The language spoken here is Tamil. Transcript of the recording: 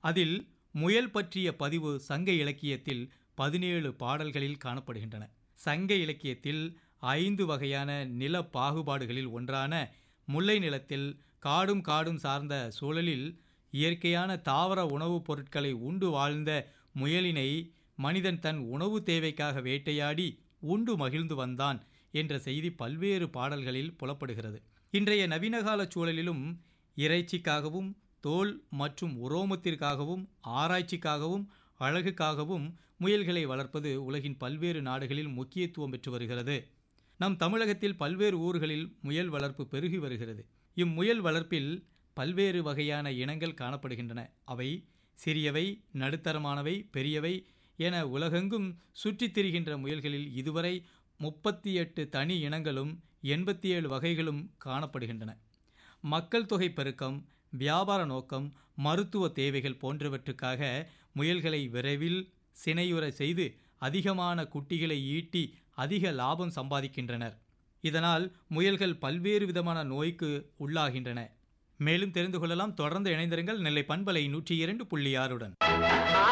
அதில் முயல் பற்றிய பதிவு சங்க இலக்கியத்தில் பதினேழு பாடல்களில் காணப்படுகின்றன சங்க இலக்கியத்தில் ஐந்து வகையான நில பாகுபாடுகளில் ஒன்றான முல்லை நிலத்தில் காடும் காடும் சார்ந்த சூழலில் இயற்கையான தாவர உணவுப் பொருட்களை உண்டு வாழ்ந்த முயலினை மனிதன் தன் உணவு தேவைக்காக வேட்டையாடி உண்டு மகிழ்ந்து வந்தான் என்ற செய்தி பல்வேறு பாடல்களில் புலப்படுகிறது இன்றைய நவீனகால சூழலிலும் இறைச்சிக்காகவும் தோல் மற்றும் உரோமத்திற்காகவும் ஆராய்ச்சிக்காகவும் அழகுக்காகவும் முயல்களை வளர்ப்பது உலகின் பல்வேறு நாடுகளில் முக்கியத்துவம் பெற்று வருகிறது நம் தமிழகத்தில் பல்வேறு ஊர்களில் முயல் வளர்ப்பு பெருகி வருகிறது இம்முயல் வளர்ப்பில் பல்வேறு வகையான இனங்கள் காணப்படுகின்றன அவை சிறியவை நடுத்தரமானவை பெரியவை என உலகெங்கும் சுற்றித் திரிகின்ற முயல்களில் இதுவரை முப்பத்தி எட்டு தனி இனங்களும் எண்பத்தி ஏழு வகைகளும் காணப்படுகின்றன மக்கள் தொகை பெருக்கம் வியாபார நோக்கம் மருத்துவ தேவைகள் போன்றவற்றுக்காக முயல்களை விரைவில் சினையுற செய்து அதிகமான குட்டிகளை ஈட்டி அதிக லாபம் சம்பாதிக்கின்றனர் இதனால் முயல்கள் பல்வேறு விதமான நோய்க்கு உள்ளாகின்றன மேலும் தெரிந்து கொள்ளலாம் தொடர்ந்து இணைந்திருங்கள் நெல்லை பண்பலை நூற்றி இரண்டு புள்ளி ஆறுடன்